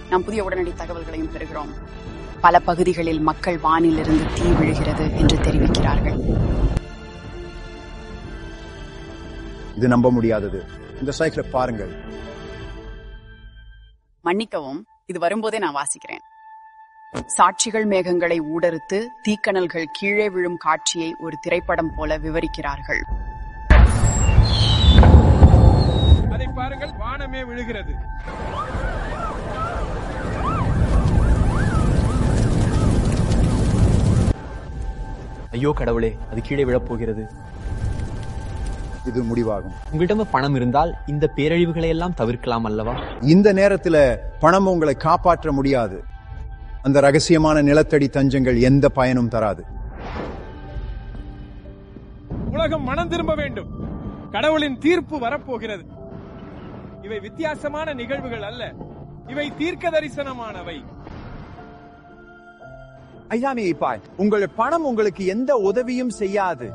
நாம் புதிய உடனடி தகவல்களையும் பெறுகிறோம் பல பகுதிகளில் மக்கள் வானிலிருந்து தீ விழுகிறது என்று தெரிவிக்கிறார்கள் இது நம்ப முடியாதது இந்த சைக்கிளை பாருங்கள் மன்னிக்கவும் இது வரும்போதே நான் வாசிக்கிறேன் சாட்சிகள் மேகங்களை ஊடறுத்து தீக்கனல்கள் கீழே விழும் காட்சியை ஒரு திரைப்படம் போல விவரிக்கிறார்கள் அதை பாருங்கள் வானமே விழுகிறது ஐயோ கடவுளே அது கீழே விழப்போகிறது இது முடிவாகும் உங்களிடம் பணம் இருந்தால் இந்த பேரழிவுகளை எல்லாம் தவிர்க்கலாம் அல்லவா இந்த நேரத்துல பணம் உங்களை காப்பாற்ற முடியாது அந்த ரகசியமான நிலத்தடி தஞ்சங்கள் எந்த பயனும் தராது உலகம் மனம் திரும்ப வேண்டும் கடவுளின் தீர்ப்பு வரப்போகிறது இவை வித்தியாசமான நிகழ்வுகள் அல்ல இவை தீர்க்க தரிசனமானவை ஐயாமே பாய் உங்கள் பணம் உங்களுக்கு எந்த உதவியும் செய்யாது